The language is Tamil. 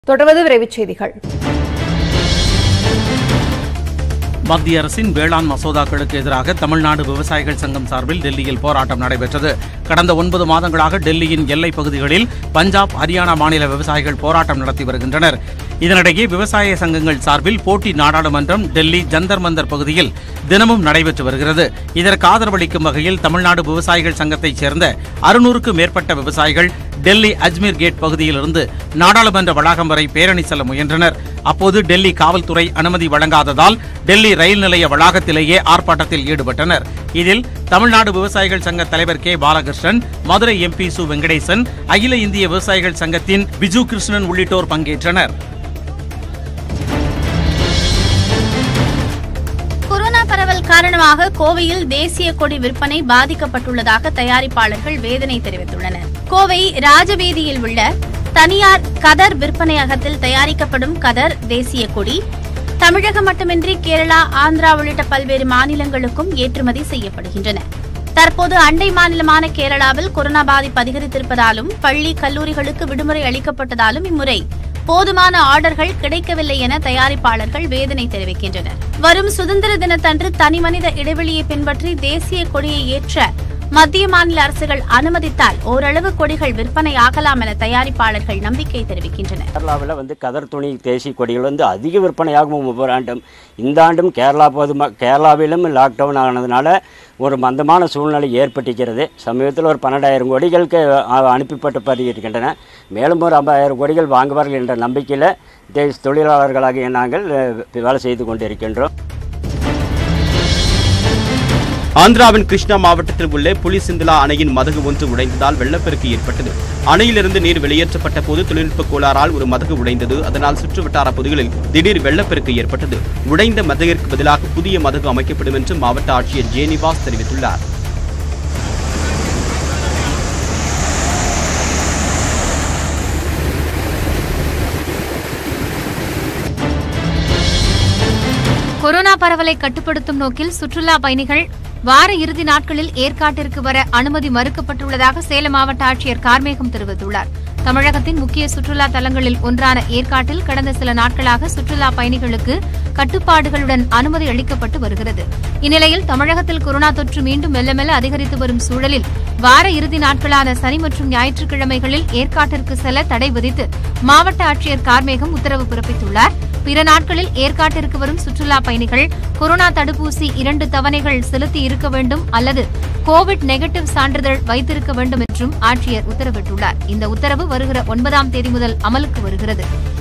தொடர்வது விரைவுச் செய்திகள் மத்திய அரசின் வேளாண் மசோதாக்களுக்கு எதிராக தமிழ்நாடு விவசாயிகள் சங்கம் சார்பில் டெல்லியில் போராட்டம் நடைபெற்றது கடந்த ஒன்பது மாதங்களாக டெல்லியின் எல்லைப் பகுதிகளில் பஞ்சாப் ஹரியானா மாநில விவசாயிகள் போராட்டம் நடத்தி வருகின்றனர் இதனிடையே விவசாய சங்கங்கள் சார்பில் போட்டி நாடாளுமன்றம் டெல்லி ஜந்தர் மந்தர் பகுதியில் தினமும் நடைபெற்று வருகிறது இதற்கு ஆதரவளிக்கும் வகையில் தமிழ்நாடு விவசாயிகள் சங்கத்தைச் சேர்ந்த அறுநூறுக்கும் மேற்பட்ட விவசாயிகள் டெல்லி அஜ்மீர் கேட் பகுதியிலிருந்து நாடாளுமன்ற வளாகம் வரை பேரணி செல்ல முயன்றனர் அப்போது டெல்லி காவல்துறை அனுமதி வழங்காததால் டெல்லி ரயில் நிலைய வளாகத்திலேயே ஆர்ப்பாட்டத்தில் ஈடுபட்டனர் இதில் தமிழ்நாடு விவசாயிகள் சங்க தலைவர் கே பாலகிருஷ்ணன் மதுரை எம்பி சு வெங்கடேசன் அகில இந்திய விவசாயிகள் சங்கத்தின் பிஜு கிருஷ்ணன் உள்ளிட்டோர் பங்கேற்றனர் கொரோனா பரவல் காரணமாக கோவையில் தேசிய கொடி விற்பனை பாதிக்கப்பட்டுள்ளதாக தயாரிப்பாளர்கள் வேதனை தெரிவித்துள்ளனர் கோவை ராஜவீதியில் உள்ள தனியார் கதர் விற்பனையகத்தில் தயாரிக்கப்படும் கதர் தேசிய கொடி தமிழகம் மட்டுமின்றி கேரளா ஆந்திரா உள்ளிட்ட பல்வேறு மாநிலங்களுக்கும் ஏற்றுமதி செய்யப்படுகின்றன தற்போது அண்டை மாநிலமான கேரளாவில் கொரோனா பாதிப்பு அதிகரித்திருப்பதாலும் பள்ளி கல்லூரிகளுக்கு விடுமுறை அளிக்கப்பட்டதாலும் இம்முறை போதுமான ஆர்டர்கள் கிடைக்கவில்லை என தயாரிப்பாளர்கள் வேதனை தெரிவிக்கின்றனர் வரும் சுதந்திர தினத்தன்று தனிமனித இடைவெளியை பின்பற்றி தேசிய கொடியை ஏற்ற மத்திய மாநில அரசுகள் அனுமதித்தால் ஓரளவு கொடிகள் விற்பனையாகலாம் என தயாரிப்பாளர்கள் நம்பிக்கை தெரிவிக்கின்றனர் கேரளாவில் வந்து கதர் துணி தேசிய கொடிகள் வந்து அதிக விற்பனையாகும் ஒவ்வொரு ஆண்டும் இந்த ஆண்டும் கேரளா பொதும கேரளாவிலும் லாக்டவுன் ஆனதுனால ஒரு மந்தமான சூழ்நிலை ஏற்பட்டிருக்கிறது சமீபத்தில் ஒரு பன்னெண்டாயிரம் கொடிகளுக்கு அ- அனுப்பப்பட்டு வருகின்றன மேலும் ஒரு ஐம்பதாயிரம் கொடிகள் வாங்குவார்கள் என்ற நம்பிக்கையில் தேச தொழிலாளர்களாகிய நாங்கள் அஹ், வேலை செய்து கொண்டிருக்கின்றோம் ஆந்திராவின் கிருஷ்ணா மாவட்டத்தில் உள்ள புலிசிந்தலா அணையின் மதகு ஒன்று உடைந்ததால் வெள்ளப்பெருக்கு ஏற்பட்டது அணையிலிருந்து நீர் வெளியேற்றப்பட்ட போது தொழில்நுட்ப கோளாறால் ஒரு மதகு உடைந்தது அதனால் சுற்றுவட்டார பகுதிகளில் திடீர் வெள்ளப்பெருக்கு ஏற்பட்டது உடைந்த மதகிற்கு பதிலாக புதிய மதகு அமைக்கப்படும் என்று மாவட்ட ஆட்சியர் ஜே நிவாஸ் தெரிவித்துள்ளார் கொரோனா பரவலை கட்டுப்படுத்தும் நோக்கில் சுற்றுலா பயணிகள் வார இறுதி நாட்களில் ஏற்காட்டிற்கு வர அனுமதி மறுக்கப்பட்டுள்ளதாக சேலம் மாவட்ட ஆட்சியர் கார்மேகம் தெரிவித்துள்ளார் தமிழகத்தின் முக்கிய சுற்றுலா தலங்களில் ஒன்றான ஏற்காட்டில் கடந்த சில நாட்களாக சுற்றுலா பயணிகளுக்கு கட்டுப்பாடுகளுடன் அனுமதி அளிக்கப்பட்டு வருகிறது இந்நிலையில் தமிழகத்தில் கொரோனா தொற்று மீண்டும் மெல்ல மெல்ல அதிகரித்து வரும் சூழலில் வார இறுதி நாட்களான சனி மற்றும் ஞாயிற்றுக்கிழமைகளில் ஏற்காட்டிற்கு செல்ல தடை விதித்து மாவட்ட ஆட்சியர் கார்மேகம் உத்தரவு பிறப்பித்துள்ளார் பிற நாட்களில் ஏற்காட்டிற்கு வரும் சுற்றுலா பயணிகள் கொரோனா தடுப்பூசி இரண்டு தவணைகள் செலுத்தி இருக்க வேண்டும் அல்லது கோவிட் நெகட்டிவ் சான்றிதழ் வைத்திருக்க வேண்டும் என்றும் ஆட்சியர் உத்தரவிட்டுள்ளார் இந்த உத்தரவு வருகிற ஒன்பதாம் தேதி முதல் அமலுக்கு வருகிறது